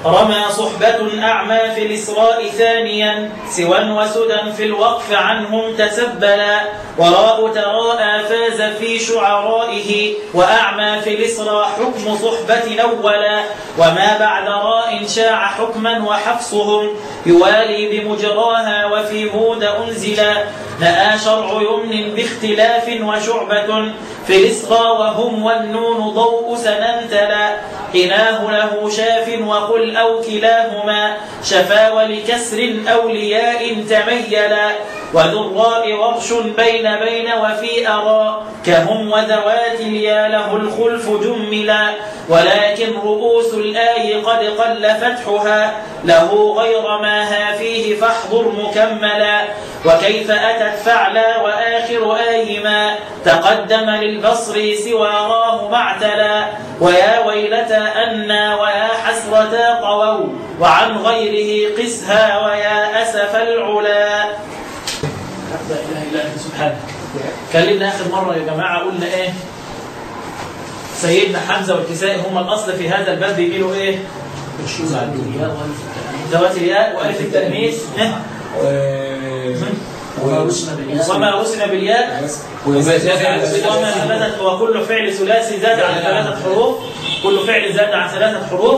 رمى صحبة أعمى في الإسراء ثانيا سوى وسدى في الوقف عنهم تسبلا وراء تراءى فاز في شعرائه وأعمى في الإسراء حكم صحبة أولا وما بعد راء شاع حكما وحفصهم يوالي بمجراها وفي هود أنزلا نآ شرع يمن باختلاف وشعبة في الإسراء وهم والنون ضوء سننتلا حناه له شاف وقل أو كلاهما شفا ولكسر أو لياء تميلا وذراء ورش بين بين وفي أرى كهم وذوات اليا له الخلف جملا ولكن رؤوس الآي قد قل فتحها له غير ما ها فيه فاحضر مكملا وكيف أتت فعلا وآخر آي ما تقدم للبصر سوى راه معتلا ويا ويلتى أنا ويا حسرة طووا وعن غيره قسها ويا أسف العلا لا إله إلا أنت سبحانك كلمنا آخر مرة يا جماعة قلنا إيه سيدنا حمزة والكسائي هم الأصل في هذا الباب بيجيله إيه ذوات الياء وألف التأنيث وما وسنا بالياء وما وسن بالياء وما زاد على وما ثلاثة وكل فعل ثلاثي زاد عن ثلاثة حروف كل فعل زاد عن ثلاثة حروف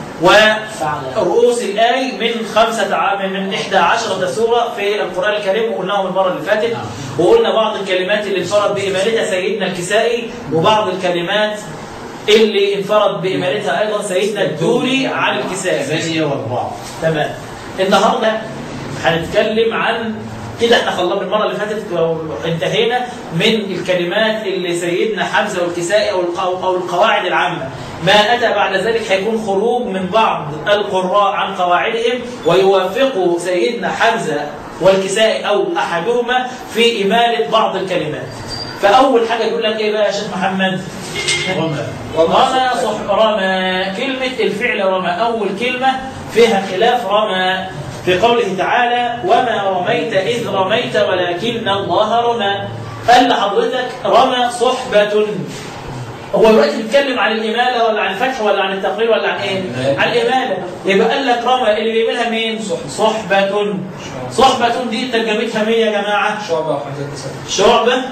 ورؤوس الآي من خمسة عام من إحدى عشرة سورة في القرآن الكريم وقلناهم المرة اللي فاتت وقلنا بعض الكلمات اللي انفرد بإمالتها سيدنا الكسائي وبعض الكلمات اللي انفرد بإمالتها أيضا سيدنا الدوري عن الكسائي ثمانية وأربعة تمام النهارده هنتكلم عن كده احنا خلصنا المره اللي فاتت انتهينا من الكلمات اللي سيدنا حمزه والكسائي او القو- او القواعد العامه ما اتى بعد ذلك هيكون خروج من بعض القراء عن قواعدهم ويوافق سيدنا حمزه والكسائي او احدهما في اماله بعض الكلمات فاول حاجه يقول لك ايه بقى يا شيخ محمد رمى رمى صح رمى كلمة الفعل رمى أول كلمة فيها خلاف رمى في قوله تعالى وما رميت إذ رميت ولكن الله رمى قال لحضرتك رمى صحبة هو دلوقتي بيتكلم عن الإمالة ولا عن الفتح ولا عن التقرير ولا عن إيه؟ عن الإمالة يبقى قال لك رمى اللي بيعملها مين؟ صحبة صحبة دي ترجمتها مين يا جماعة؟ شعبة وحمزة الكسائي شعبة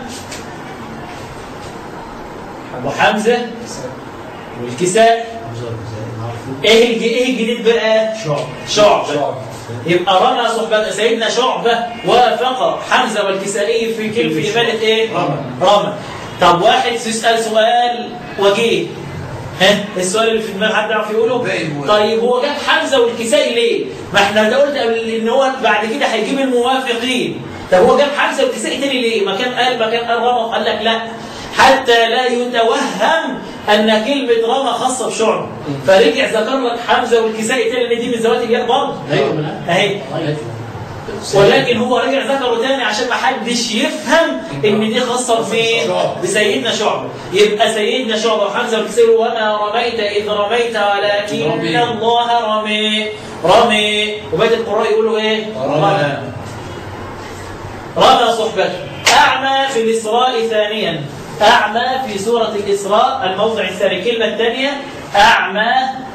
وحمزة والكساء ايه الج- ايه الجديد بقى شعبة شعبة شعبة يبقى رمى صحبة سيدنا شعبة وافق حمزة والكسائي في كل في إمالة ايه رمى. رمى طب واحد يسأل سؤال وجيه ها السؤال اللي في دماغ حد يعرف يقوله باقي هو. طيب هو جاب حمزة والكسائي ليه ما احنا ده قلت قبل ان هو بعد كده هيجيب الموافقين طب هو جاب حمزة والكسائي تاني ليه ما كان قال ما كان قال رمى قال لك لا حتى لا يتوهم ان كلمه رمى خاصه بشعبه فرجع ذكر لك حمزه والكسائي تاني ان دي من ذوات الياء برضه أيوة. اهي ولكن هو رجع ذكره تاني عشان ما حدش يفهم ان دي خاصه بمين؟ شعبة. بسيدنا شعبة يبقى سيدنا شعبة وحمزه والكسائي وما رميت اذ رميت ولكن رمي. الله رمي رمي وبيت القراء يقولوا ايه؟ رمى رمى صحبته أعمى في الإسراء ثانيا أعمى في سورة الإسراء الموضع الثاني كلمة الثانية أعمى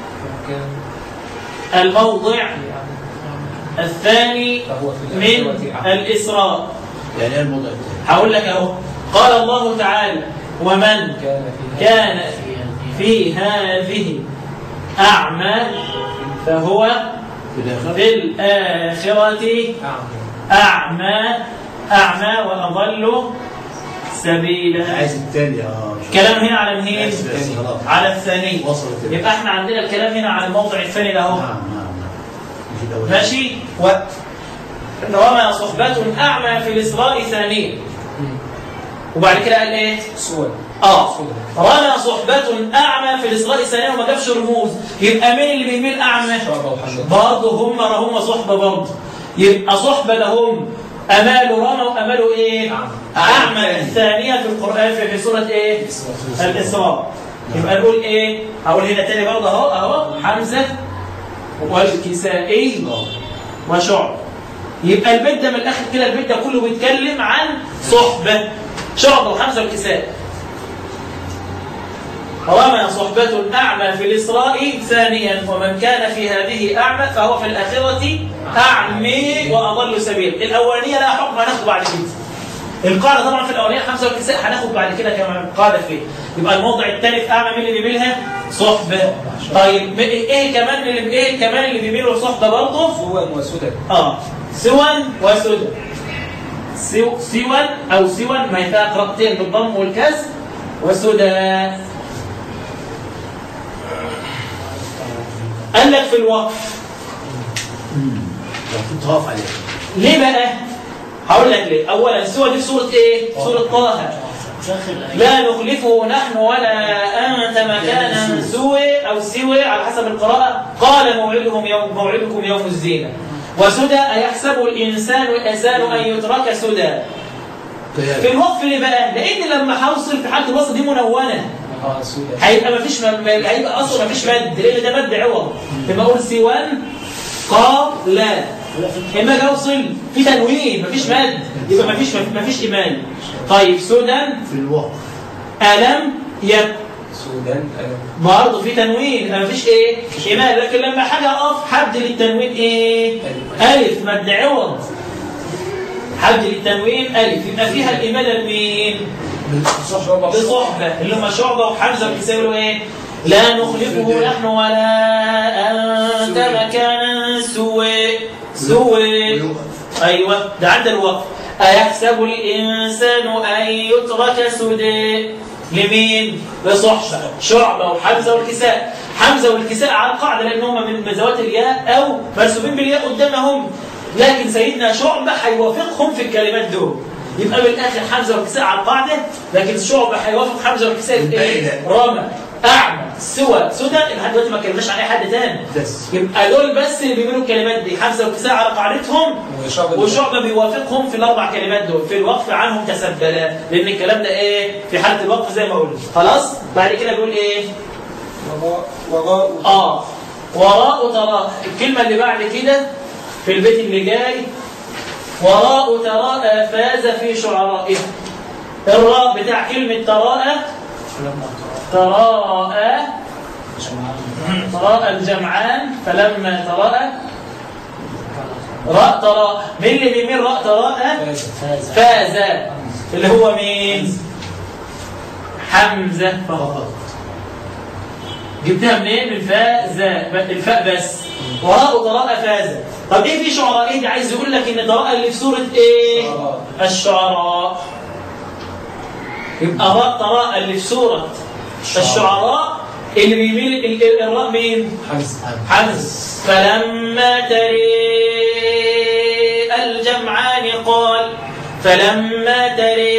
الموضع الثاني فهو في من الآخرة أعمى. الإسراء يعني ايه الموضع الثاني؟ هقول لك أهو قال الله تعالى ومن كان في كان في هذه أعمى فهو في الآخرة في الآخرة أعمى أعمى وأضل سبيلا عايز الثاني اه كلام هنا على مين؟ عايز الثاني خلاص على الثاني وصلت كده. يبقى احنا عندنا الكلام هنا على الموضع الثاني ده اهو نعم نعم نعم مش الأول. ماشي و رمى صحبة أعمى في الإسراء ثانيا وبعد كده قال إيه؟ صور آه رمى صحبة أعمى في الإسراء ثانيا وما جابش رموز يبقى مين اللي بيميل أعمى؟ شعبة وحمزة برضه هم هم صحبة برضه يبقى صحبة لهم أمال رمى وأمال إيه؟ أعمى الثانية في القرآن في, في سورة إيه؟ الإسراء يبقى نقول إيه؟ أقول هنا تاني برضه أهو أهو حمزة والكسائي وشعب يبقى البيت ده من الآخر كده البيت ده كله بيتكلم عن صحبة شعب وحمزة والكسائي رمى صحبة أعمى في الإسراء ثانيا ومن كان في هذه أعمى فهو في الآخرة أعمي وأضل سبيل الأولانية لا حكم هناخد بعد كده القاعدة طبعا في الأولانية خمسة والكساء هناخد بعد كده كمان قاعدة فيه يبقى الموضع الثالث أعمى مين اللي بيميلها؟ صحبة طيب إيه كمان اللي إيه كمان اللي بيميلوا صحبة برضه؟ سوى وسدى اه سوى وسدى سو سوى او سوى ما هي فيها قراءتين بالضم والكسر وسدى قال لك في الوقف المفروض تقف عليه ليه بقى؟ هقول لك ليه اولا سوى دي في سوره ايه؟ سوره طه لا نخلفه نحن ولا أنت مكانا سوى أو سوى على حسب القراءة قال موعدهم يوم موعدكم يوم الزينة وسدى أيحسب الإنسان الإنسان أن يترك سدى في الوقف ليه بقى؟ لأن لما هوصل في حالة الوصل دي منونة اه سودة هيبقى مفيش م... هيبقى أصلا مفيش مد لأن ده مد عوض لما أقول سوان قاب لا اما اجي اوصل في تنوين مفيش مد يبقى مفيش مفيش ايمان طيب سودان في الوقف ألم يب سودان آه. برضه في تنوين مفيش ايه ايمان لكن لما حاجه اقف حد للتنوين ايه الف مد عوض حد للتنوين الف يبقى فيها الايمان لمين شعبة بصحبه اللي هم شعبه وحمزه بيساوي ايه لا نخلفه نحن ولا انت مكانا سوى سوى ويوقف أيوة ده عند الوقف أيحسب الإنسان أن يترك سدى لمين؟ لصحبة شعبة وحمزة والكساء حمزة والكساء على القاعدة لأن هم من ذوات الياء أو مرسومين بالياء قدامهم لكن سيدنا شعبة هيوافقهم في الكلمات دول يبقى بالاخر حمزه والكساء على القاعده لكن شعبة هيوافق حمزه والكساء في ايه؟ رمى اعمى سوى سدى لحد دلوقتي ما اتكلمناش عن اي حد تاني بس يبقى دول بس اللي بيعملوا الكلمات دي حمزه والكساء على قاعدتهم وشعبة وشعبة بيوافقهم في الأربع كلمات دول في الوقف عنهم تسبلا لأن الكلام ده إيه في حالة الوقف زي ما قلنا خلاص بعد كده بيقول إيه وراء وراء آه وراء تراء الكلمة اللي بعد كده في البيت اللي جاي وراء تراء فاز في شعرائها الراء بتاع كلمة تراء تراء تراء الجمعان فلما تراء راء تراء مين اللي بيمين راء تراء فاز اللي هو مين حمزة فقط جبتها منين الفاء زاء الفاء بس وراء تراء فاز طب ايه في شعراء ايه دي عايز يقول لك ان تراء اللي في سوره ايه شعراء. الشعراء يبقى راء تراء اللي في سوره الشعراء اللي بيميل ال- ال- الراء مين حمزة حمز فلما تري الجمعان قال فلما تري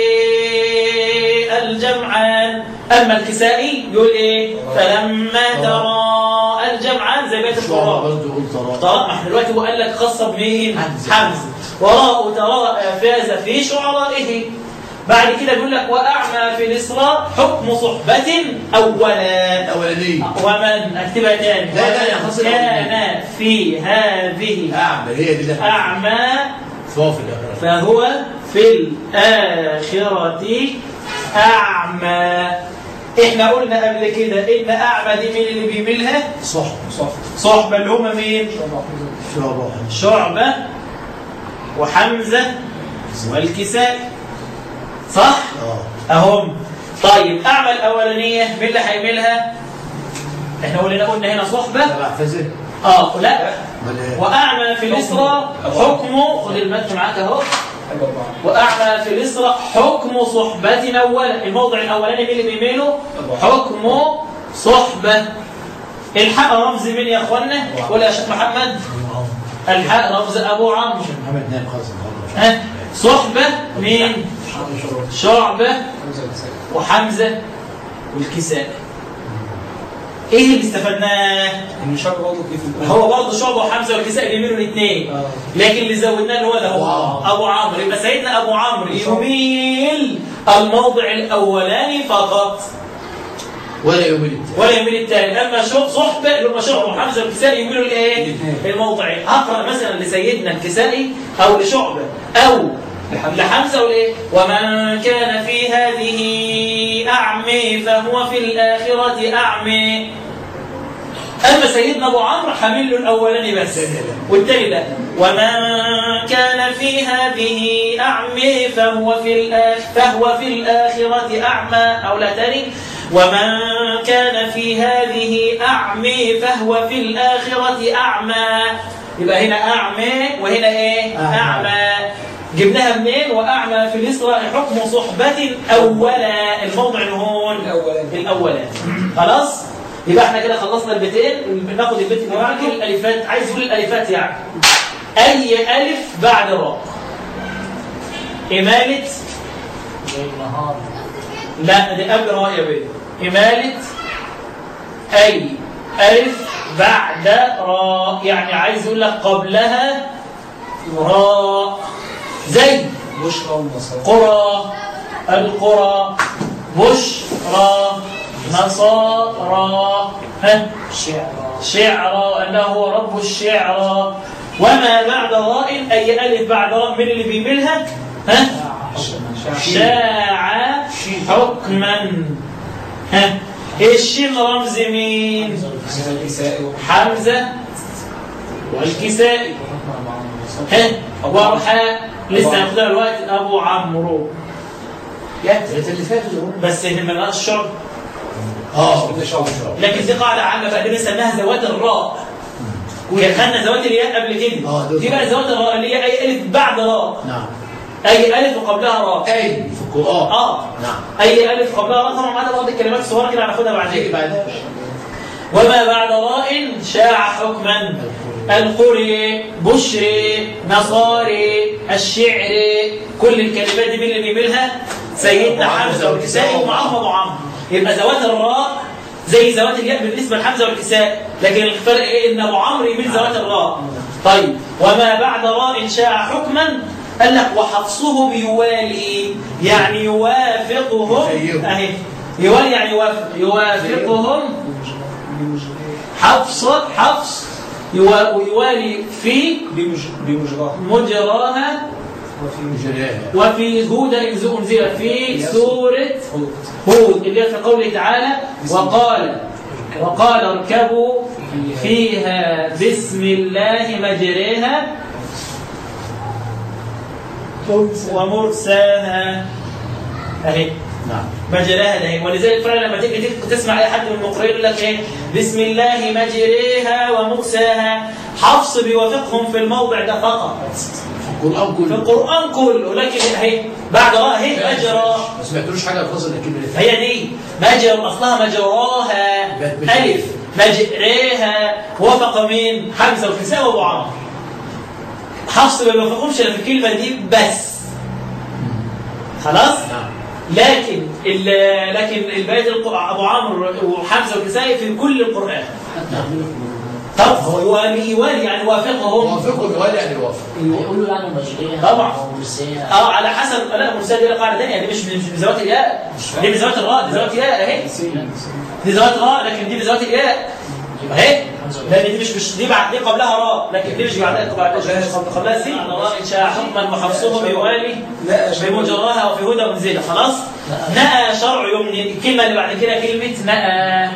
الجمعان أما الكسائي يقول إيه فلما ترى الجمعان زي بيت شعراء القرآن برضه يقول تراء طبعا ما احنا دلوقتي هو قال لك خاصة بمين حمزة. حمزة وراء تراء فاز في شعرائه بعد كده بيقول لك وأعمى في الإسراء حكم صحبة أولا الأولانية ومن اكتبها تاني لا، لا، لا، ومن خلاص كان في هذه أعمى هي دي اللي أعمى فهو في الآخرة فهو في الآخرة أعمى إحنا قلنا قبل كده إن أعمى دي مين اللي بيميلها؟ صح صح صحبة اللي هما مين؟ شعراء شعبة وحمزة والكساء صح؟ اه أهم طيب أعمى الأولانية مين اللي هيميلها؟ إحنا قلنا قلنا هنا صحبة تبع فزر آه لا امال ايه؟ وأعمى في الإسرى حكمه خد المتن معاك أهو حاجة أربعة وأعمى في الإسرى حكم صحبة أولا الموضع الأولاني مين اللي بيميله حكم صحبة الحق رمز مين يا أخوانا قول يا شيخ محمد الحق رمز أبو عمرو محمد نايم خالص النهارده ها صحبة مين شعبة حمزة والكساء وحمزة والكساء ايه اللي استفدناه إن شعبة برضه في في الأول. هو برضه شعبة وحمزة والكساء بيميلوا الاثنين آه. لكن اللي زودناه اللي هو ده هو أبو ابو عمرو يبقى سيدنا ابو عمرو يميل الموضع الاولاني فقط ولا يوم التاني ولا يميل الثاني اما شو صحبه اللي هم شعبه وحمزه والكسائي يميلوا الايه؟ الاثنين. الموضعين اقرا مثلا لسيدنا الكسائي او لشعبه او لحمزة. لحمزة وليه ومن كان في هذه أعمي فهو في الآخرة أعمي أما سيدنا أبو عمرو حامل له الأولاني بس والتاني لا ومن كان في هذه أعمي فهو في الآخ فهو في الآخرة أعمى أو لا تاني ومن كان في هذه أعمي فهو في الآخرة أعمى يبقى هنا أعمى وهنا إيه؟ أعمى. أعمى جبناها منين وأعمى في الإسراء حكم صحبة أولا الموضع هون الأولاني. الأولاني خلاص يبقى احنا كده خلصنا البيتين ناخد البيت اللي بعده الألفات عايز يقول الألفات يعني أي ألف بعد راء إمالة زي النهار لا دي قبل راء يا بيه إمالة أي ألف بعد راء يعني عايز يقول لك قبلها راء زي بشرى والنصارى قرى القرى بشرى نصارى ها شعر شعرى أنه هو رب الشعرى وما بعد راء أي ألف بعد راء من اللي بيميلها ها شاع حكما ها الشين رمز مين الكسائي حمزة والكسائي ها ورحاء لسه هناخدها الوقت أبو عمرو يا الثلاثة اللي فاتوا دول. بس هنا من الشرب اه ده شعر شعر لكن دي قاعدة عامة بقى دي بنسميها ذوات الراء كان خدنا ذوات الياء قبل كده آه، دول. دي بقى ذوات الراء اللي هي أي ألف بعد راء نعم أي ألف وقبلها راء أي في القرآن آه نعم أي ألف قبلها راء طبعا معانا بعض الكلمات الصغيرة كده هناخدها هيجي بعدين بعدها وما بعد راء شاع حكما القري بشري نصاري الشعري كل الكلمات دي مين اللي بيميلها سيدنا حمزه والكسائي ومعاهم ابو عمرو يبقى ذوات الراء زي ذوات الياء بالنسبه لحمزه والكسائي لكن الفرق ايه ان ابو عمرو يميل ذوات الراء طيب وما بعد راء شاع حكما قال لك وحفصه بيوالي يعني يوافقهم يخيرهم. اهي يوالي يعني يوافق يوافقهم حفص حفص يوا- ويوالي في بمج- بمجراها مجراها وفي جلاها وفي هود إذ أنزل في سورة خلق هود اللي هي في قوله تعالى وقال وقال اركبوا فيها بسم الله مجريها ومرساها اهي نعم مجراها ده هي. ولذلك فعلا لما تيجي تيجي تسمع اي حد من المقرئين يقول لك ايه بسم الله مجريها ومرساها حفص بيوافقهم في الموضع ده فقط في القرآن في كله القران كله لكن اهي بعد راء اهي مجرى ما سمعتلوش حاجة خالص إلا الكلمة اللي فاتت هي دي مجرى اصلها مجراها بقت مش- الف مجريها وافق مين حمزه والكساء وابو عمرو حفص ما بيوافقهمش الا في الكلمه دي بس خلاص نعم لكن ال- لكن البيت الق- ابو عمرو وحمزه والكسائي في كل القران طب هو يوالي يوالي يعني وافقهم وافقه بوالي يعني وافق يقولوا يعني مجريها طبعا. ومرسيها اه على حسب لا مرسال دي قاعده ثانيه دي مش مش بذوات الياء دي بذوات الراء دي بذوات الياء اهي دي ذوات راء لكن دي بذوات الياء اهي لان دي مش مش دي بعد دي قبلها راء لكن دي مش بعدها قبلها مش قبل- قبلها سين راء ان شاء حكما وحفصهم يوالي لا بمجراها وفي هدى منزله خلاص نأى شرع يمني الكلمه اللي بعد كده كلمه نأى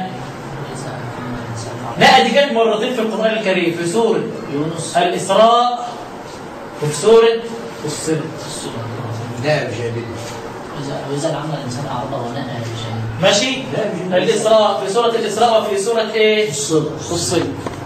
نأى دي كانت مرتين في القران الكريم في سوره يونس الاسراء وفي سوره الصبر لا مش هيبين إذا وإذا عمل الإنسان أعرضه ونأى بشيء ماشي لا مش الاسراء في سوره الاسراء وفي سوره ايه الصدق الصيد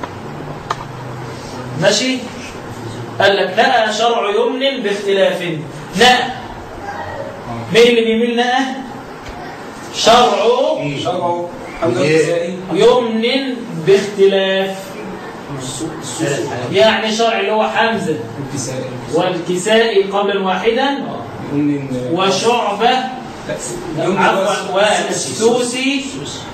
ماشي قال لك نأى شرع يمن باختلاف نأى مين اللي بيميل نأى شرع شرعوا حمزة الكسائي يمن باختلاف ثلاث حاجات يعني شرع اللي هو حمزة الكسائي والكسائي قبلا واحدا يقول إن وشعبة لا، يوم عفوا الواسع. والسوسي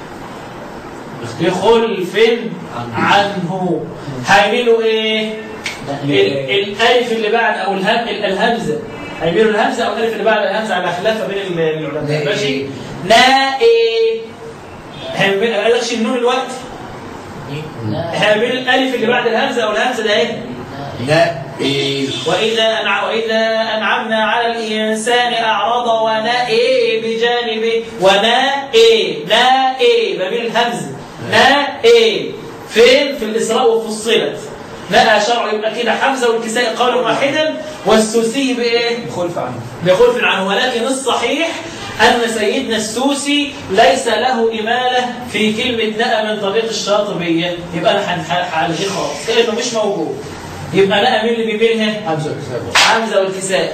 بخلف عنه هيعملوا ايه؟ ال- الالف اللي بعد او الهم ال- الهمزه هيميلوا الهمزه او الالف اللي بعد الهمزه على خلاف بين ال- العلماء نائي. ماشي نائي هيعمل- قال لكش النون الوقت لا هيعملوا الالف اللي بعد الهمزه او الهمزه ده ايه لا إيه وإذا أنع... وإذا أنعمنا على الإنسان أعرض ونأى بجانبه ونأى نأى ما بين الهمز نأى فين في الإسراء وفصلت نأى شرع يبقى كده حمزة والكساء قالوا واحدا والسوسي بإيه؟ خلف عنه بخلف عنه ولكن الصحيح أن سيدنا السوسي ليس له إمالة في كلمة نأى من طريق الشاطبية يبقى أنا هنحلغيه خالص كأنه مش موجود يبقى نأى مين اللي بيميلها؟ حمزة كتابه حمزة والكساء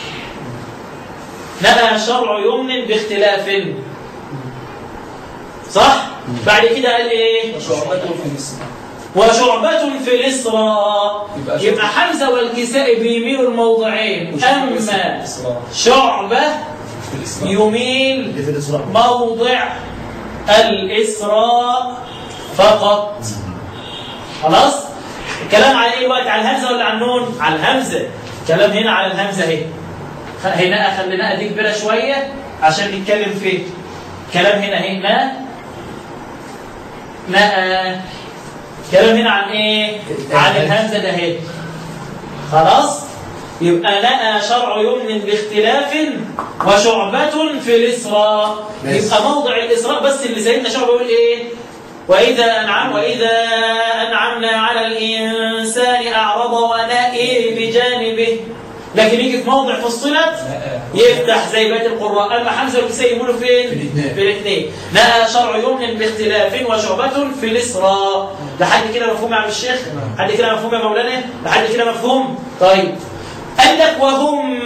نأى شرع يمن باختلاف صح؟ بعد كده قال إيه؟ وشعبته في مصر وشعبة في الإسراء يبقى يبقى حمزة والكساء بيميلوا الموضعين أما الإسراء شعبة في الإسراء يميل اللي في الإسراء موضع الإسراء فقط خلاص الكلام على ايه الوقت على الهمزة ولا على النون على الهمزة الكلام هنا على الهمزة اهي هنا خليناها دي كبيرة شوية عشان نتكلم فيه كلام هنا هنا نأى كلام هنا عن ايه عن الهمزة ده اهي خلاص يبقى نأى شرع يمن باختلاف وشعبة في الإسراء بس. يبقى موضع الإسراء بس اللي سيدنا شعبة يقول إيه وإذا أنعم وإذا أنعمنا على الإنسان أعرض ونأي بجانبه لكن يجي في موضع فصلت يفتح زي بيت القراء أما حمزة والكسائي يقولوا فين؟ في الاثنين. في الاثنين نأى شرع يمن باختلاف وشعبة في الإسراء لحد كده مفهوم يا عم الشيخ؟ لحد كده مفهوم يا مولانا؟ لحد كده مفهوم؟ طيب قال لك وهم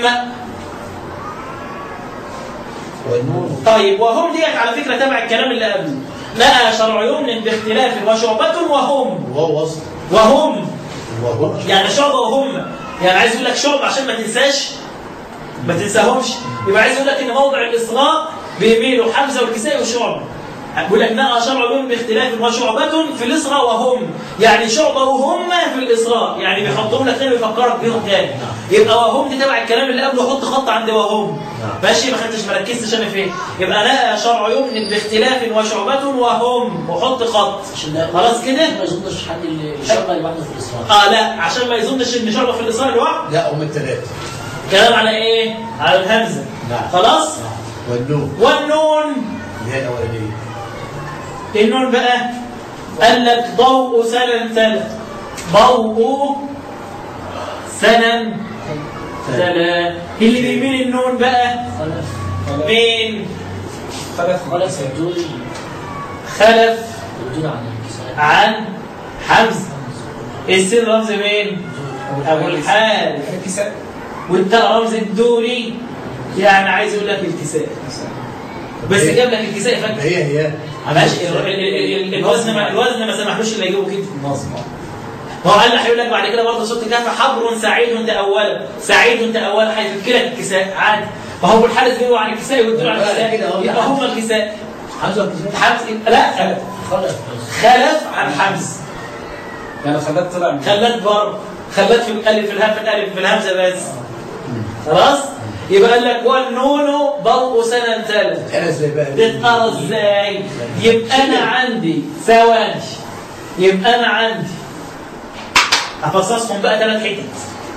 والنون طيب وهم ديت على فكرة تبع الكلام اللي قبله نأى شرع يمن باختلاف وشعبة وهم وهو وصل وهم وهو يعني شعبة وهم يعني عايز يقول لك شعبة عشان ما تنساش ما تنساهمش يبقى عايز يقول لك ان موضع الإصلاء بيميلوا حمزة والكسائي وشعبة بيقول لك نأى شرع يمن باختلاف وشعبة في الإسراء وهم يعني شعبة وهم في الإسراء يعني بيحطهم لك تاني ويفكرك بيهم تاني يبقى وهم دي تبع الكلام اللي قبله حط خط عند وهم ماشي ما خدتش ما ركزتش انا فين يبقى نأى شرع يمن باختلاف وشعبة وهم وحط خط عشان لا خلاص كده ما يظنش حد اللي يشغل لوحده في الإسراء اه لا عشان ما يظنش ان شعبة في الإصرار لوحده لا هم الثلاثة كلام على ايه على الهمزة نعم. خلاص والنون والنون اللي هي الأولانية النون بقى قال لك ضوء سنن تلا ضوء سنن تلا اللي بيميل النون بقى خلف مين خلف خلف الدول خلف الدول عن الكساء عن حمزة السين رمز مين ابو الحارث الكساء والتاء رمز الدوري يعني عايز يقول لك الكساء بس جاب لك الكساء فجأة هي هي ماشي ال- ال- ال- ال- الوزن ما الوزن ما سمحلوش اللي يجيبه كده نظم هو قال لي هيقول لك بعد كده برضه صوت الكهف حبر سعيد تأولا سعيد تأولا هيفك لك الكساء عادي فهو ابو الحارث بيقولوا عن الكساء ويدوا عن الكساء كده أهو. يبقى هما الكساء حمزة والكساء حمز لا خلف بس خلف عن حمز يعني خلات طلع من خلت بر خلت في الالف في الهمزه في الالف في الهمزه بس خلاص يبقى قال لك والنون ضوء سنة ثالث أنا ازاي بقى تتقرا ازاي يبقى انا عندي ثواني يبقى انا عندي هفصصهم بقى ثلاث حتت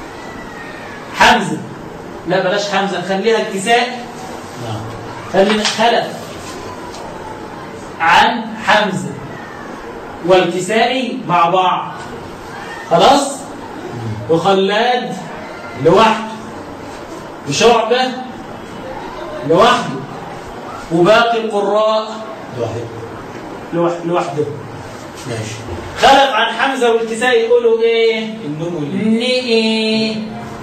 حمزه لا بلاش حمزه خليها الكساء نعم خلينا خلف عن حمزه والكسائي مع بعض خلاص وخلاد لوحده وشعبه لوحده وباقي القراء واحد لوح- لوحده ماشي خلف عن حمزه والكسائي يقولوا ايه النون واللام ني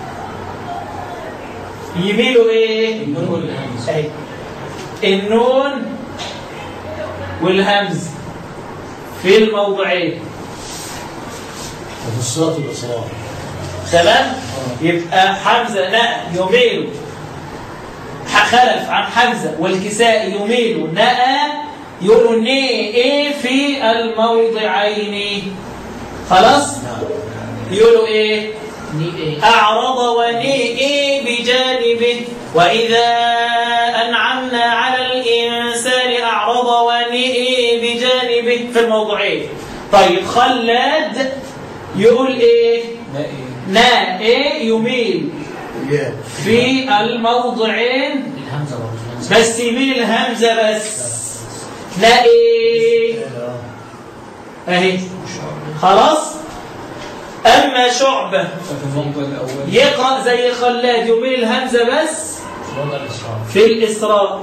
يميلوا ايه النون والهمز اهي النون والهمز في الموضعين وفي الصلاة والإصرار تمام يبقى حمزه لا يميل ح- خلف عن حمزه والكساء يميل نأى يقولوا ني ايه في الموضعين خلاص نعم يقولوا ايه ني ايه أعرض ونيئي بجانبه وإذا أنعمنا على الإنسان أعرض ونيئي بجانبه في الموضوعين طيب خلاد يقول إيه لا ايه نا ايه يميل الياء في الموضعين الهمزة برضه الهمزة. بس يميل الهمزة بس نا ايه اهي خلاص اما شعبة ففي الموضع الأول يقرأ زي خلاد يميل الهمزة بس في وضع الإسراء في الإسراء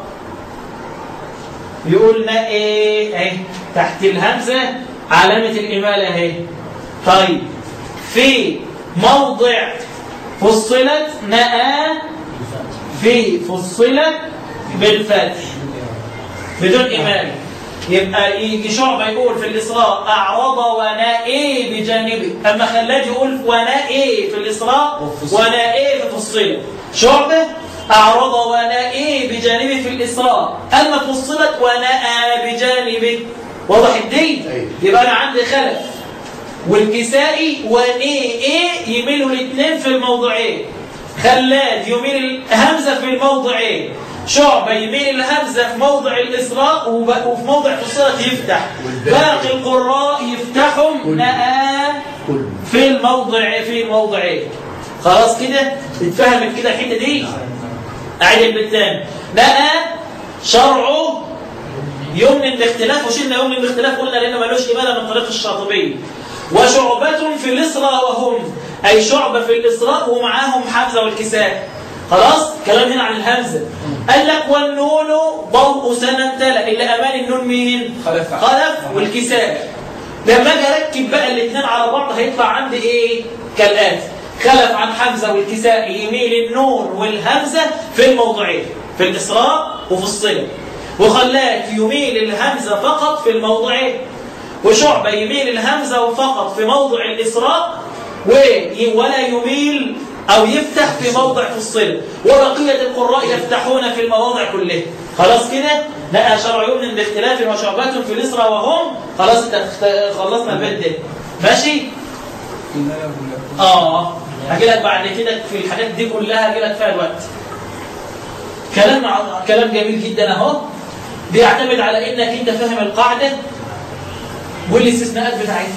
يقول نا ايه اهي تحت الهمزة علامة الإمالة اهي طيب في موضع فصلت نأى الفتح في فصلت بالفتح بدون إمالة يبقى يجي شعبة يقول في الإسراء أعرض ونائي بجانبه أما خلاج يقول ونائي في الإسراء ونائي في فصلت شعبة أعرض ونائي بجانبه في الإسراء أما فصلت ونأى بجانبه واضح الدين أيوة. يبقى أنا عندي خلف والكسائي ونائي يميلوا الاثنين في الموضعين خلاد يميل الهمزة في الموضعين شعبة يميل الهمزة في موضع الإسراء وب- وفي موضع فصلت يفتح والباقي. باقي القراء يفتحهم كل. نآ كل في الموضع في الموضعين خلاص كده اتفهمت كده الحته دي اعيد البتان نأى شرعه يمن الاختلاف وشلنا يمن الاختلاف قلنا لانه ملوش اماله من طريق الشاطبي وشعبة في الإسراء وهم أي شعبة في الإسراء ومعاهم حمزة والكساء خلاص كلام هنا عن الهمزة قال لك والنون ضوء سنة تلا اللي أمان النون مين خلف. خلف والكساء لما اجي اركب بقى الاثنين على بعض هيطلع عندي ايه كالاتي خلف عن حمزه والكساء يميل النون والهمزه في الموضعين في الاسراء وفي الصله وخلاك يميل الهمزه فقط في الموضعين وشعبه يميل الهمزه فقط في موضع الاسراء وي- ولا يميل او يفتح في موضع في الصله وبقيه القراء يفتحون في المواضع كلها خلاص كده لا شرع يؤمن باختلاف وشعبات في الاسراء وهم خلاص انت اخت- خلصنا البيت ده ماشي إنه لكم اه هجي لك بعد كده في الحاجات دي كلها هجي لك فيها الوقت كلام ع- كلام جميل جدا اهو بيعتمد على انك انت فاهم القاعده والاستثناءات بتاعتها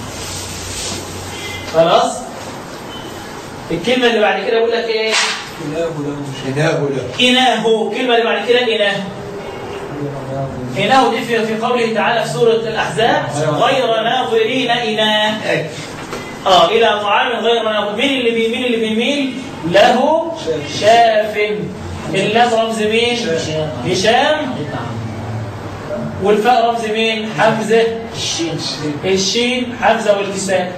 خلاص الكلمه اللي بعد كده بيقول لك ايه إله له شيء إناه له اناه الكلمه اللي بعد كده اناه اناه دي في في قوله تعالى في سوره الاحزاب غير ناظرين اناه أكل اه الى طعام غير ناظر مين اللي بيميل اللي بيميل له شاف اللام رمز مين هشام. هشام هيطلع والفاء رمز مين حمزه الشين الشين حمزه والكساء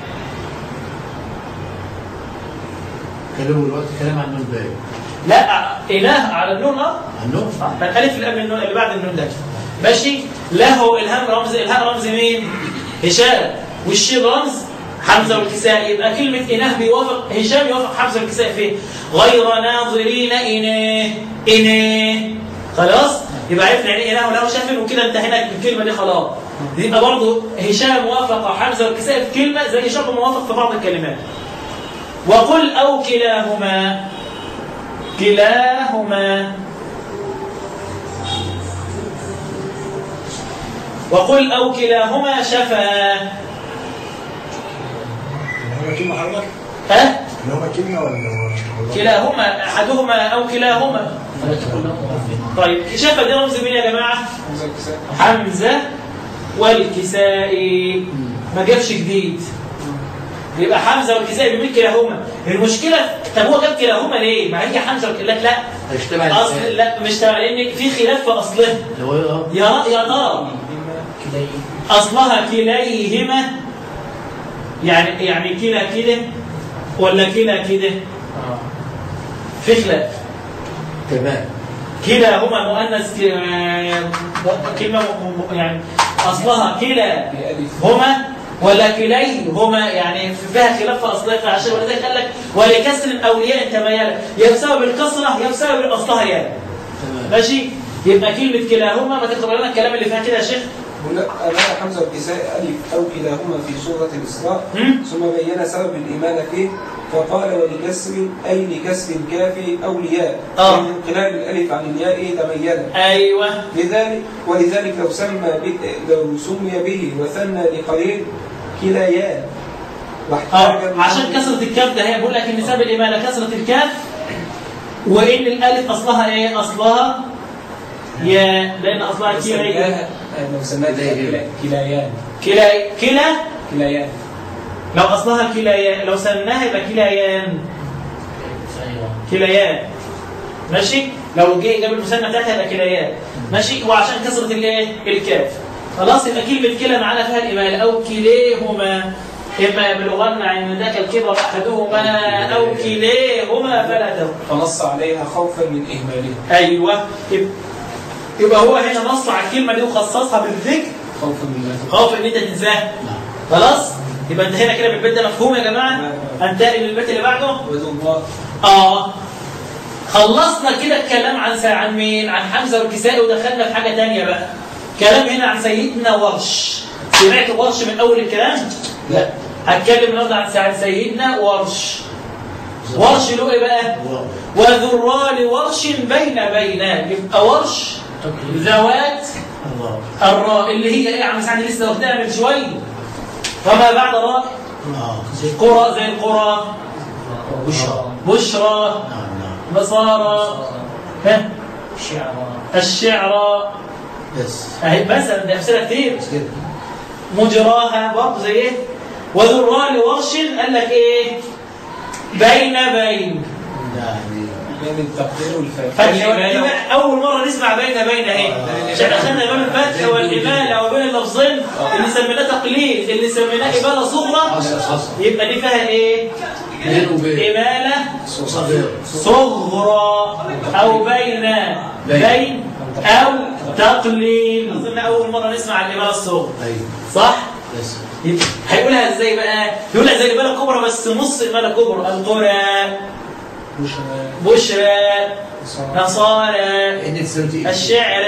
كلموا الوقت كلام عن الباقي لا اله على النون اه عنه آه، فالالف اللي قبل النون اللي بعد النون ده ماشي له الهام رمز الهاء رمز مين هشام والشين رمز حمزه والكساء يبقى كلمه اناه بيوافق هشام يوافق حمزه والكساء فيه غير ناظرين اناه اناه خلاص يبقى عرفنا يعني ايه اناه وله شاف وكده انتهينا من الكلمه دي خلاص يبقى برضه هشام وافق حمزه والكساء في كلمه زي شرط موافق في بعض الكلمات وقل او كلاهما كلاهما وقل أو كلاهما شفا هو كلمة حضرتك؟ ها اللي هو كلمة ولا هو كلاهما أحدهما أو كلاهما فلا تكن له أف طيب شفا دي رمز مين يا جماعة حمزة الكساء حمزة والكسائي ما جابش جديد يبقى حمزة والكسائي بيقول كلاهما المشكلة طب هو جاب كلاهما ليه؟ ما هي حمزة والكسائي لا لا هيجتمع أصل لا مش تبع لأن في خلاف في أصلها اللي هو اه يا يا ترى كده أصلها كليهما يعني يعني كلا كده ولا كلا كده اه في خلاف تمام كلاهما مؤنث ك- كلمة م- م- يعني أصلها كلا بألف هما ولا كليهما يعني فيها خلاف في أصلها فعشان ولذلك قال لك ولكسر الأولياء انت ميالة يا بسبب الكسرة يا بسبب أصلها يا تمام ماشي يبقى كلمة كلاهما ما تكتب لنا الكلام اللي فيها كده يا شيخ هنا أمام حمزة الكساء ألف أو كلاهما في سورة الإسراء هم؟ ثم بين سبب الإيمان فيه فقال ولكسر أي لكسر الكاف أولياء آه. من انقلاب الألف عن الياء تمينا أيوه لذلك ولذلك لو سمى ب- لو سمي به وثنى لقليل كلايان واحتاج اه عشان كسرة الكاف ده هي بقول لك ان سبب الإمالة كسرة الكاف وإن الألف أصلها إيه؟ أصلها يا لأن أصلها كيا سماها لو سماها كلا- كلايان كلا كلا كلايان لو أصلها كلايان لو سمناها يبقى كلايان ايوه كلايان ماشي لو جه جاب المثنى بتاعتها يبقى كلايان ماشي وعشان كسرة الايه الكاف خلاص يبقى كلمة كلا معانا فيها الإمالة أو كليهما إما يبلغن عندك الكبر أحدهما أو كليهما فلا تهما فنص عليها خوفا من إهمالها ايوه يبقى- يبقى هو هنا نص على الكلمه دي وخصصها بالذكر خوفا من خوف ان انت تنساها خلاص يبقى انت هنا كده بالبيت ده مفهوم يا جماعه انتقل للبيت اللي بعده وذو الله اه خلصنا كده الكلام عن سا- عن مين عن حمزه والكسائي ودخلنا في حاجه تانية بقى كلام هنا عن سيدنا ورش سمعت ورش من اول الكلام لا هتكلم النهارده عن عن سيدنا ورش ورش له ايه بقى وذرال ورش بين بينان يبقى ورش ذوات الله الراء اللي هي ايه يا عم سعد لسه واخدها من شويه وما بعد راء اه قرى زي القرى بشرى بشرى نعم نعم نصارى ها شعر الشعر بس اهي مثلا دي امثله كتير بس كده مجراها برضه زي ايه وذرال ورش قال لك ايه بين بين يعني بين التقدير والفتح فتح والإمالة أول مرة نسمع بين بين أهي عشان أخذنا بين الفتح والإمالة وبين اللفظين اللي سميناه تقليد اللي سميناه إمالة صغرى حصل حصل يبقى دي فيها إيه؟ بين وبين إمالة صغير صغرى أو بين بين. بين أو تقليل أظن أول مرة نسمع الإمالة الصغرى ايوه صح؟ بس يبقى هيقولها ازاي بقى؟ يقولها زي الإمالة الكبرى بس نص إمالة كبرى القرى بشرى بشرى صار نصارى انك سنتي الشعر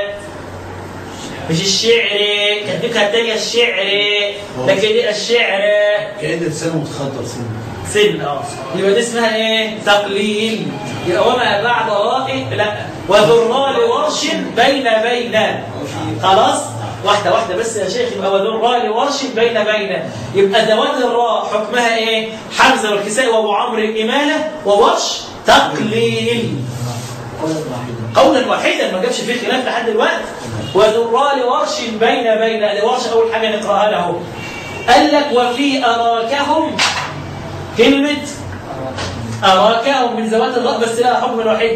مش الشعر كانت دي الثانية الشعر لكن دي الشعر كأن لسانه متخدر سنه سن اه يبقى دي اسمها ايه؟ تقليل يبقى وما بعد راء لا وذرال ورش بين بين خلاص؟ واحدة واحدة بس يا شيخ يبقى وذرال ورش بين بين يبقى ذوات الراء حكمها ايه؟ حمزة والكسائي وابو عمرو الإمالة وورش تقليل قول واحد قولا واحدا ما جابش فيه خلاف لحد دلوقتي وذرال ورش بين بين لورش اول حاجه نقراها له قال لك وفي اراكهم كلمه اراكهم من ذوات الراء بس لها حكم واحد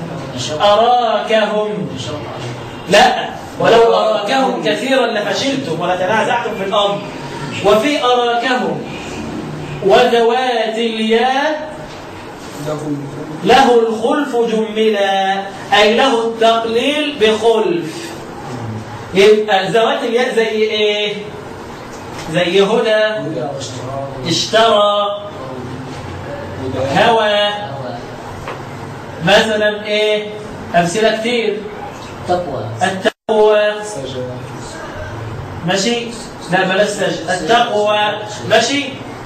اراكهم لا ولو اراكهم كثيرا لفشلتم ولتنازعتم في الامر وفي اراكهم وذوات الياء له له الخلف جملا أي له التقليل بخلف يبقى ذوات الياء زي إيه؟ زي هدى هدى واشتراء اشترى هدى هوى مثلا إيه؟ أمثلة كتير تقوى التقوى سجى ماشي لا بلاش سجد التقوى ماشي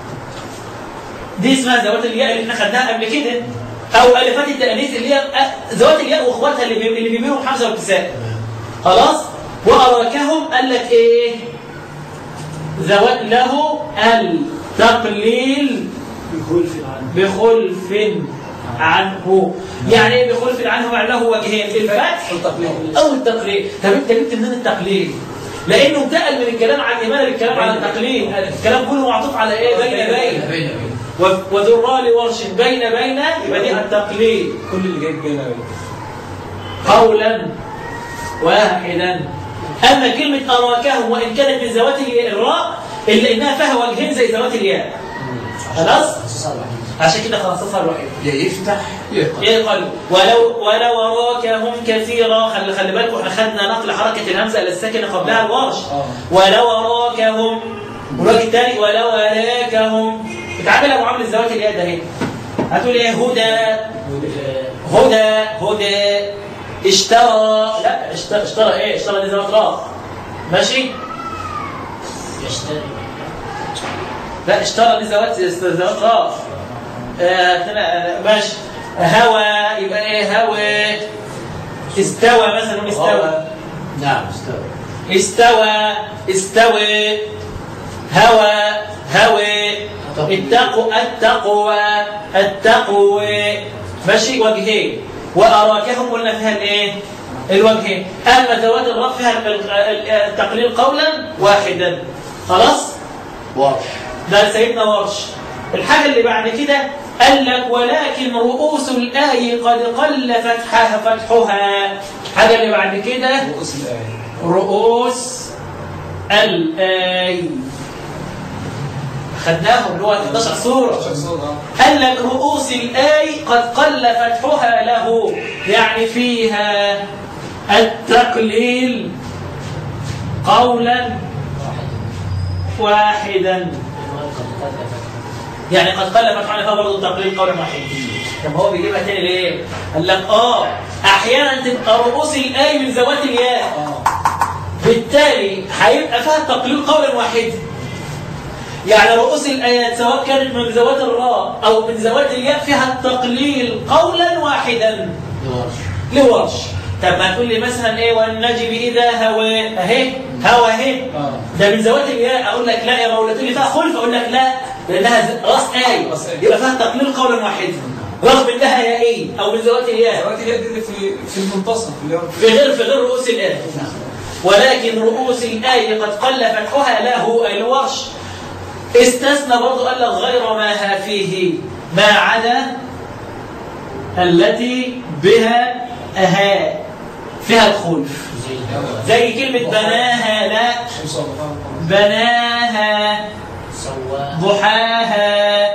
دي اسمها ذوات الياء اللي احنا خدناها قبل كده او الفات التانيث اللي هي أ- ذوات الياء واخواتها اللي بي- اللي بيبينهم حمزه والكساء خلاص واراكهم قال لك ايه ذوات له التقليل بخلف عنه بخلف عنه يعني ايه بخلف عنه يعني له وجهين الفتح التقليد او التقليد طب انت جبت منين التقليد لانه انتقل من الكلام عن الايمان للكلام على التقليد الكلام كله معطوف على ايه بين بين بين بين و- وذرال ورش بين بين يبقى دي التقليد كل اللي جاي بين بين قولا واحدا اما كلمه اراكهم وان كانت من ذوات الراء الا انها فيها وجهين زي ذوات الياء خلاص اختصار وحيد عشان كده خصصها الوحيد يا يفتح يقرأ ايه قالوا ولو ولو أراكهم كثيرا خلي خلي بالكم احنا خدنا نقل حركة الهمزة إلى الساكنة قبلها الورش آه. ولو أراكهم والوجه الثاني ولو أراكهم بتعاملها معاملة ذوات اليد اهي هتقول ايه هدى هدى هدى اشترى لا اشترى, اشترى ايه اشترى دي ذوات راء ماشي يشتري لا اشترى دي ذوات ذوات راء آه، آه، ماشي هوى يبقى ايه هوى استوى مثلا استوى نعم استوى استوى استوى هوى هوى اتقوا التقوى التقوى ماشي وجهين وأراكهم قلنا فيها الايه الوجهين أما ذوات الرب فيها ال- ال- التقليل قولا واحدا خلاص ورش ده سيدنا ورش الحاجة اللي بعد كده قال لك ولكن رؤوس الآي قد قل فتحها فتحها الحاجة اللي بعد كده رؤوس الآية رؤوس الآي خدناهم اللي هو 11 سورة عشان صورة قال لك رؤوس الآي قد قل فتحها له يعني فيها التقليل قولا واحدا يعني قد قل فتحها له برضه التقليل قولا واحدا طب هو بيجيبها تاني ليه؟ قال لك اه احيانا تبقى رؤوس الآي من ذوات الياء بالتالي هيبقى فيها التقليل قولا واحدا يعني رؤوس الآيات سواء كانت من ذوات الراء أو من ذوات الياء فيها التقليل قولا واحدا ورش لورش طب ما تقول لي مثلا ايه والنجم اذا هوى اهي هوى اهي آه. ده من ذوات الياء اقول لك لا يا مولا تقول لي فيها خلف اقول لك لا لانها ز- راس ايه راس آية. يبقى فيها تقليل قولا واحدا رغم انها يائين او من ذوات الياء دلوقتي هي دي اللي في في المنتصف اللي هو في غير في غير رؤوس الآية ولكن رؤوس الآية قد قل فتحها له أي الورش استثنى برضو قال لك غير ما ها فيه ما عدا التي بها أها فيها الخلف زي كلمة بناها لا شمس الله بناها سواها ضحاها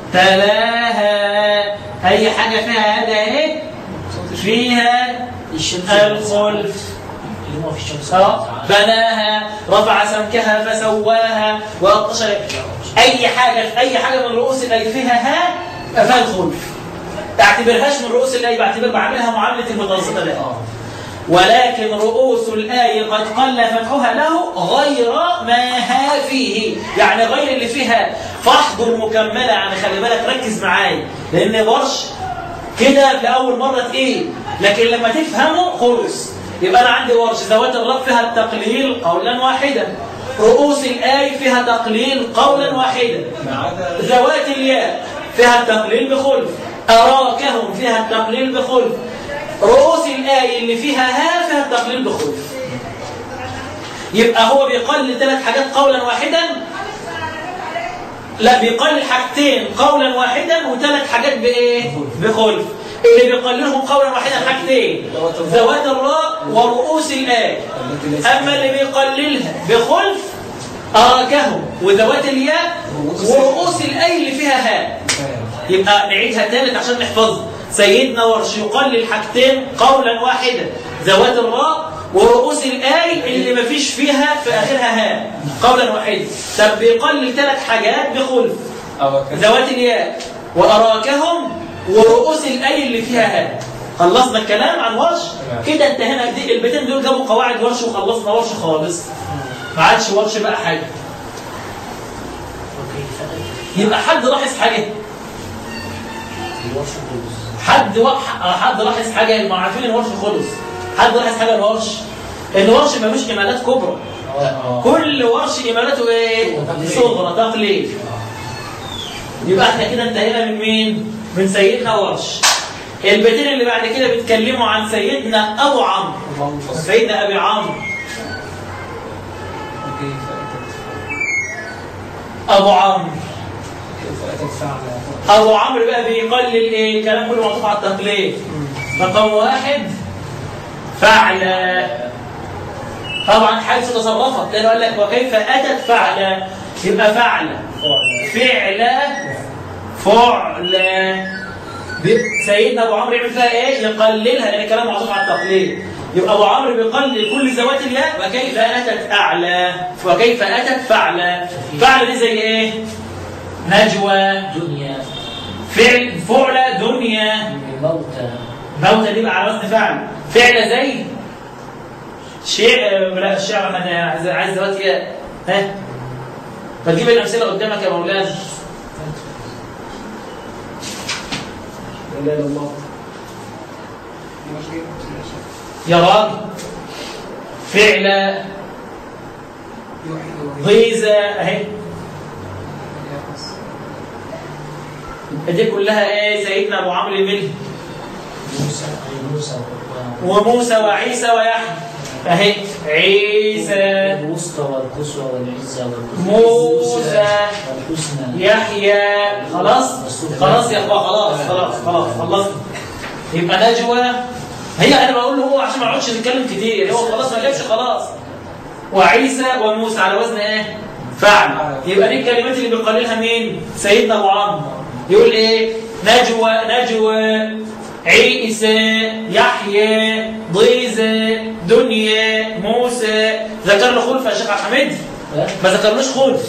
تلاها أي حاجة فيها هذا اهي فيها الشمس الخلف اللي هو في الشمس اه بناها رفع سمكها فسواها وأطش اي حاجه اي حاجه من رؤوس الاي فيها ها فيها الخلف تعتبرهاش من رؤوس الاي بعتبر بعملها معامله المتوسطه ده ولكن رؤوس الآية قد قل فتحها له غير ما ها فيه يعني غير اللي فيها فاحضر مكملة يعني خلي بالك ركز معايا لأن ورش كده لأول مرة تقيل لكن لما تفهمه خلص يبقى أنا عندي ورش ذوات الرب فيها التقليل قولا واحدا رؤوس الآية فيها تقليل قولا واحدا ما عدا ذوات الياء فيها التقليل بخلف أراكهم فيها التقليل بخلف رؤوس الآية اللي فيها ها فيها التقليل بخلف يبقى هو بيقلل ثلاث حاجات قولا واحدا لا بيقلل حاجتين قولا واحدا وثلاث حاجات بايه بخلف اللي بيقللهم قولا واحدا حاجتين ذوات الراء ورؤوس الآية التي ليست أما اللي بيقللها بخلف أراكهم وذوات الياء ورؤوس الآي اللي فيها هاء يبقى نعيدها تالت عشان نحفظها سيدنا ورش يقلل حاجتين قولا واحدا ذوات الراء ورؤوس الآي اللي ما فيش فيها في آخرها هاء قولا واحدا طب بيقلل ثلاث حاجات بخلف أو كذا ذوات الياء وأراكهم ورؤوس الآي اللي فيها هاء خلصنا الكلام عن ورش كده انتهينا دي البيتين دول جابوا قواعد ورش وخلصنا ورش خالص ما عادش ورش بقى حاجة وكيف يبقى حد لاحظ حاجة الورش خلص حد و... حد لاحظ حاجة ما عارفين الورش خلص حد لاحظ حاجة الورش الورش ملوش إيمانات كبرى كل ورش إيماناته إيه؟ صغرى تقليل يبقى احنا كده انتهينا من مين؟ من سيدنا ورش البيتين اللي بعد كده بيتكلموا عن سيدنا أبو عمرو سيدنا أبي عمرو كيف أتت أبو عمرو كيف أتت فعلا أبو عمرو بقى بيقلل إيه؟ الكلام كله معطوف على التقليد رقم واحد فعل طبعا حيث تصرفت لأنه قال لك وكيف أتت فعل يبقى فعل فعل فعل بي- سيدنا ابو عمرو يعمل فيها ايه يقللها لان الكلام معطوف على التقليد يبقى ابو عمرو بيقلل كل ذوات الياء وكيف اتت اعلى وكيف اتت فعل فعل دي زي ايه نجوى دنيا فعل فعل دنيا موتى موتى دي بقى على وزن فعل فعل زي شيء لا الشعر انا عايز عايز ذوات ياء ها فتجيب الامثله قدامك يا مولانا لا إله إلا الله يا راجل فعل غيزة اهي دي كلها ايه سيدنا ابو عمرو الملي موسى أي موسى و- وموسى وعيسى ويحيى اهي عيسى الوسطى والقصوى والعزة والقصوى موسى والحسنى يحيى خلاص خلاص يا اخوان خلاص خلاص خلاص خلصنا يبقى نجوى هي انا بقول له هو عشان ما اقعدش نتكلم كتير هو خلاص ما جابش خلاص وعيسى وموسى على وزن ايه فعل يبقى دي الكلمات اللي بيقللها مين سيدنا ابو عمرو يقول ايه نجوى نجوى عيسى يحيى ضيزة دنيا موسى ذكر له خلف يا شيخ حميد ما ذكرلوش خلف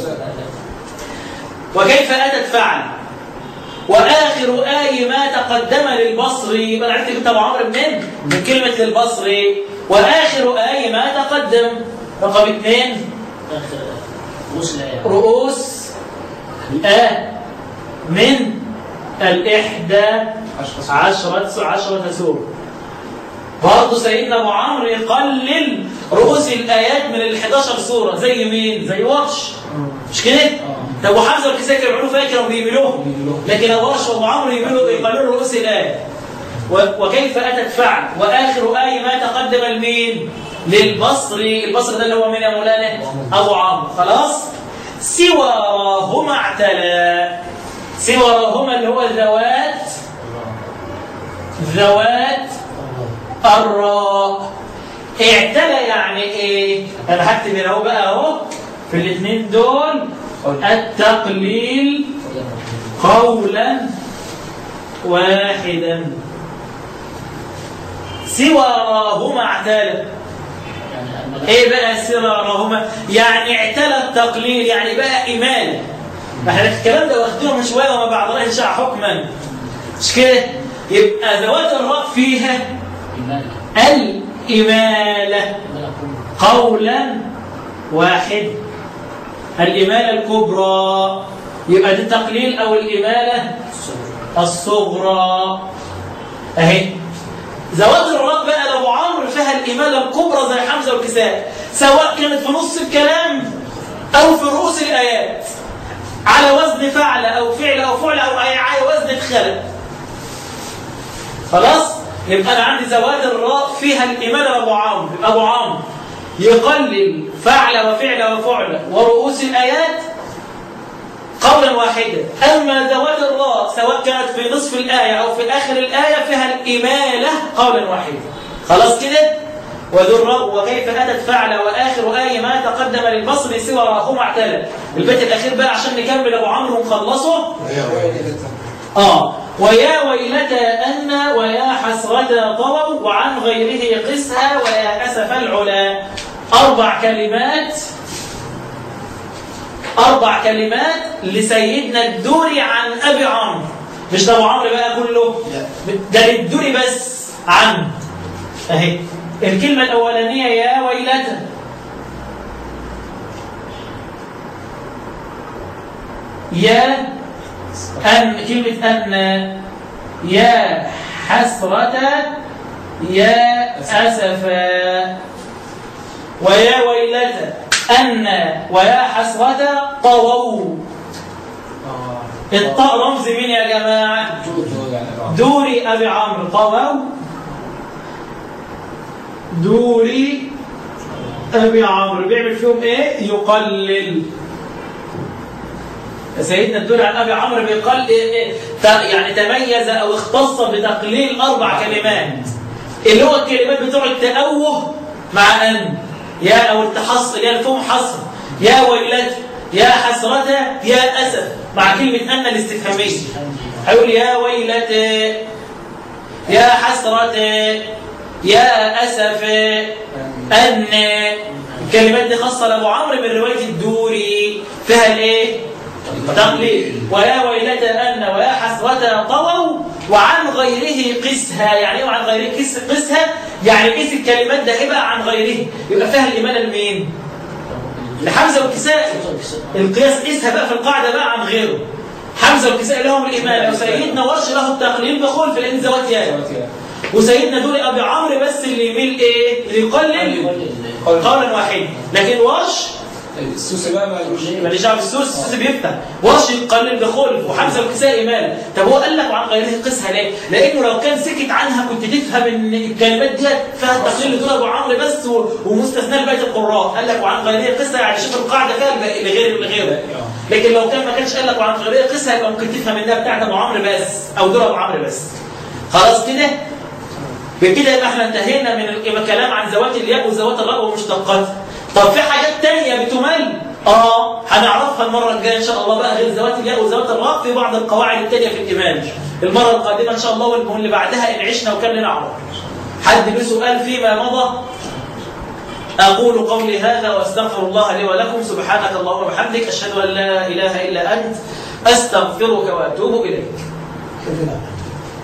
وكيف أتت فعل وآخر آي ما تقدم للبصري يبقى أنا عرفت جبت أبو عمرو منين؟ من كلمة للبصري وآخر آي ما تقدم رقم اثنين آخر غسل يعني رؤوس آ من الإحدى عشرة عشرة سورة برضه سيدنا أبو عمرو يقلل رؤوس الآيات من ال 11 سورة زي مين؟ زي ورش مش كده؟ طب وحمزة والكسائي كانوا بيعملوا فيها كانوا بيميلوهم لكن أبو ورش وأبو عمرو يميلوا يقللوا رؤوس الآية و- وكيف أتت فعل وآخر آية ما تقدم المين؟ للبصري البصري ده اللي هو مين يا مولانا؟ أبو عمرو خلاص؟ سوى راهما اعتلى سوى راهما اللي هو ذوات ذوات الراء اعتلى يعني ايه انا هكتب هنا اهو بقى اهو في الاثنين دول التقليل قولا واحدا سوى راهما اعتلى يعني الملائكة ايه بقى سوى راهما يعني اعتلى التقليل يعني بقى ايمان احنا الكلام ده واخدينه من شويه وما بعد الله شاء حكما مش كده يبقى ذوات الراء فيها إيمان الإمالة إيمان كله قولا واحد الإمالة الكبرى يبقى دي التقليل أو الإمالة الصبر الصغرى أهي ذوات الراء بقى لو عمرو فيها الإمالة الكبرى زي حمزة والكساء سواء كانت في نص الكلام أو في رؤوس الآيات على وزن فعل أو فعل أو فعل أو أي على وزن خلق خلاص يبقى أنا عندي ذوات الراء فيها الإمالة أبو عمرو يبقى أبو عمرو يقلل فعل وفعل وفعل ورؤوس الآيات قولا واحدا أما ذوات الراء سواء كانت في نصف الآية أو في آخر الآية فيها الإمالة قولا واحدا خلاص كده وذو الراء وكيف أتت فعل وآخر آية ما تقدم للبصر سوى راهما اعتلى البيت الأخير بقى عشان نكمل أبو عمرو ونخلصه آه ويا ويلتى أن ويا حسرة طووا وعن غيره قسها ويا أسف العلا أربع كلمات أربع كلمات لسيدنا الدوري عن أبي عمرو مش ده أبو عمرو بقى كله ده للدوري بس عن أهي الكلمة الأولانية يا ويلتى يا أن كلمة أن يا حسرة يا أسفا ويا ويلتى أن ويا حسرة طووا الطاء رمز مين يا جماعة دوري أبي عمرو طووا دوري أبي عمرو بيعمل فيهم إيه يقلل سيدنا الدوري عن ابي عمرو بيقال إيه إيه ت- يعني تميز او اختص بتقليل اربع كلمات اللي هو الكلمات بتوع التأوه مع ان يا او التحص اللي هي الفم حصر يا ويلتى يا حسرة يا اسف مع كلمة ان الاستفهامية هيقول يا ويلتى يا حسرة يا اسف ان الكلمات دي خاصة لابو عمرو من رواية الدوري فيها الايه؟ تقليل ويا ويلتى أن ويا حسرة طووا وعن غيره قسها يعني ايه وعن غيره قس قسها يعني قيس الكلمات ده يبقى عن غيره يبقى فيها الإيمان لمين؟ لحمزة والكساء القياس قيسها بقى في القاعدة بقى عن غيره حمزة والكساء لهم الإيمان وسيدنا ورش له التقليل بخلف في لأن زوات ياء وسيدنا دول أبي عمرو بس اللي يميل إيه؟ اللي يقلل قولا واحدا لكن ورش السوسي بقى ما يقولش ماليش دعوه بالسوس السوس بيفتح ورش يقلل بخلف وحمزه والكسائي مال طب هو قال لك وعن غيره قسها ليه؟ لانه لو كان سكت عنها كنت تفهم ان الكلمات ديت فيها تقليل لدول ابو عمرو بس و- ومستثنى لبقيه القراء قال لك وعن غيره قسها يعني شوف القاعده فيها الباقي لغير لغيره لكن لو كان ما كانش قال لك وعن غيره قسها يبقى ممكن تفهم انها بتاعت ابو عمرو بس او دول ابو عمرو بس خلاص كده بكده يبقى احنا انتهينا من الكلام عن ذوات الياء وذوات الراء ومشتقاتها طب في حاجات تانية بتمل اه هنعرفها المرة الجاية ان شاء الله بقى غير ذوات الياء وذوات الراء في بعض القواعد التانية في الإيمان المرة القادمة ان شاء الله واللي بعدها ان عشنا وكان لنا عمر حد له سؤال فيما مضى أقول قولي هذا وأستغفر الله لي ولكم سبحانك اللهم وبحمدك أشهد أن لا إله إلا أنت أستغفرك وأتوب إليك كده